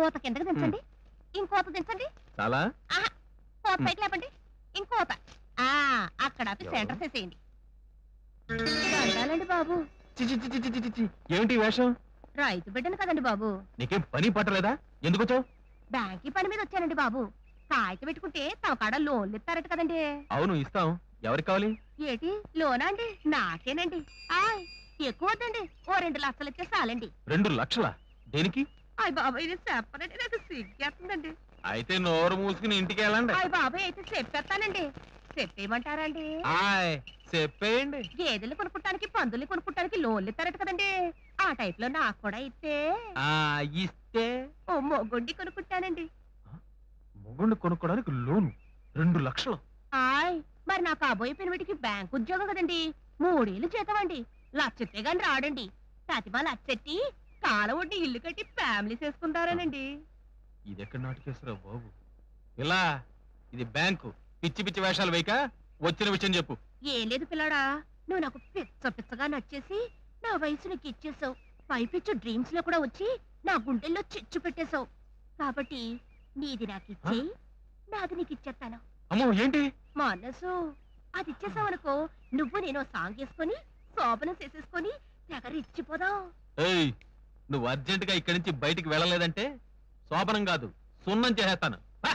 కోత కిందకి దించండి ఇంకోత దించండి చాలా కోత పైకి లేపండి ఇంకోత ఆ అక్కడ ఆపి ఎవరు? సెంటర్ చేసేయండి దండాలండి బాబు చి, చి, చి, చి, చి, చి, చి. ఏమిటి ఈ వేషం రైతు బిడ్డను కదండి బాబు నీకేం పని పట్టలేదా ఎందుకు వచ్చావు బ్యాంకీ పని మీద వచ్చానండి బాబు కాగితం పెట్టుకుంటే తమ కాడ లోన్లు ఇస్తారట కదండి అవును ఇస్తాం ఎవరికి కావాలి ఏటి లోనా అండి నాకేనండి ఆయ్ ఎక్కువ వద్దండి ఓ రెండు లక్షలు ఇస్తే చాలండి రెండు లక్షల దేనికి అయ్య బాబాయ్ ఇది చెప్పనండి నాకు సిగ్గేస్తుందండి అయితే నోరు మూసుకుని ఇంటికి వెళ్ళండి అయ్య బాబాయ్ అయితే చెప్పేస్తానండి చెప్పేయమంటారండి ఆయ్ చెప్పేయండి గేదెలు కొనుక్కుంటానికి పందులు కొనుక్కుంటానికి లోన్లు ఇస్తారట కదండి ఆ టైప్ లో నాకు కూడా ఇస్తే ఆ ఇస్తే ఓ మొగుండి కొనుక్కుంటానండి మొగుండు కొనుక్కోడానికి లోను రెండు లక్షలు ఆయ్ మరి నాకు కాబోయే పెనిమిటికి బ్యాంక్ ఉద్యోగం కదండి మూడేళ్ళు జీతం అండి లక్షతే గాని రాడండి ప్రతిమా లచ్చెట్టి కాల వడ్డీ ఇల్లు కట్టి ఫ్యామిలీ చేసుకుంటారనండి ఇది ఎక్కడ నాటుకేస్తారా బాబు ఇలా ఇది బ్యాంకు పిచ్చి పిచ్చి వేషాలు వేయక వచ్చిన విషయం చెప్పు ఏం లేదు పిల్లాడా నువ్వు నాకు పిచ్చ పిచ్చగా నచ్చేసి నా వయసు నీకు ఇచ్చేసావు పైపిచ్చు డ్రీమ్స్ లో కూడా వచ్చి నా గుండెల్లో చిచ్చు పెట్టేశావు కాబట్టి నీది నాకు ఇచ్చేయి నాది నీకు ఇచ్చేస్తాను అమ్మో ఏంటి మనసు అది ఇచ్చేసావు అనుకో నువ్వు నేను సాంగ్ వేసుకొని శోభనం చేసేసుకొని తెగ ఇచ్చిపోదాం ఏయ్ నువ్వు అర్జెంట్ గా ఇక్కడి నుంచి బయటికి వెళ్ళలేదంటే శోభనం కాదు సున్నం చేసేస్తాను పా.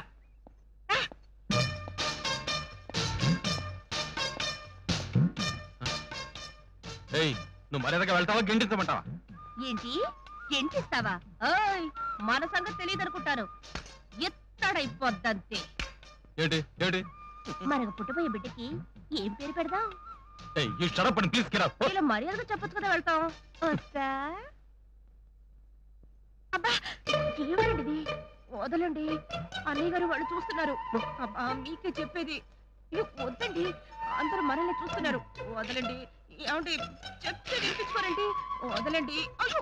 ఏయ్ నువ్వు మర్యాదగా వెళ్తావా గిండించమంటావా ఏంటి ఎంటిస్తావా ఓయ్ మన సంగతి తెలియదు అనుకుంటాను ఎత్తడైపోద్దంతే ఏంటి ఏంటి మనకు పుట్టబోయే బిడ్డకి ఏం పేరు పెడదాం ఏయ్ ఈ షడప్ అని తీసుకురా ఇలా మర్యాదగా చెప్పొచ్చు కదా వెళ్తాం వస్తా అబ్బా ఏమిటండి ఇది వదలండి అన్నయ్య గారు వాళ్ళు చూస్తున్నారు అబ్బా మీకే చెప్పేది ఇది వద్దండి అందరూ మనల్ని చూస్తున్నారు వదలండి ఏమండి చెప్తే వినిపించుకోరండి వదలండి అయ్యో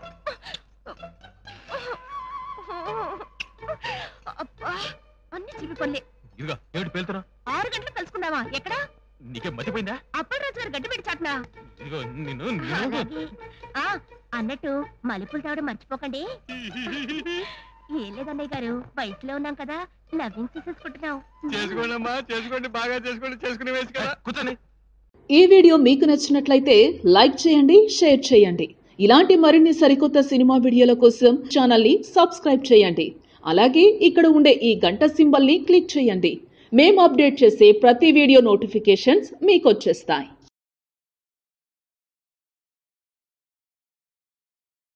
అబ్బా అన్ని చివి పనులే ఇదిగో ఏమిటి పేలుతున్నా ఆరు గంటలకు కలుసుకుందామా ఎక్కడ నీకేం మతిపోయిందా అప్పలరాజు గారు గడ్డి పెట్టి చాటునా ఇదిగో నిన్ను నిన్ను అలాగే. ఆ అన్నట్టు మల్లెపూలు తేవడం మర్చిపోకండి ఏం లేదన్నయ్య గారు బయటలో ఉన్నాం కదా లవింగ్ చేసేసుకుంటున్నాం చేసుకోండి అమ్మా చేసుకోండి బాగా చేసుకోండి చేసుకునే వేసి కదా కూర్చోండి ఈ వీడియో మీకు నచ్చినట్లయితే లైక్ చేయండి షేర్ చేయండి ఇలాంటి మరిన్ని సరికొత్త సినిమా వీడియోల కోసం ఛానల్ని సబ్స్క్రైబ్ చేయండి అలాగే ఇక్కడ ఉండే ఈ గంట సింబల్ని క్లిక్ చేయండి మేము అప్డేట్ చేసే ప్రతి వీడియో నోటిఫికేషన్స్ మీకు వచ్చేస్తాయి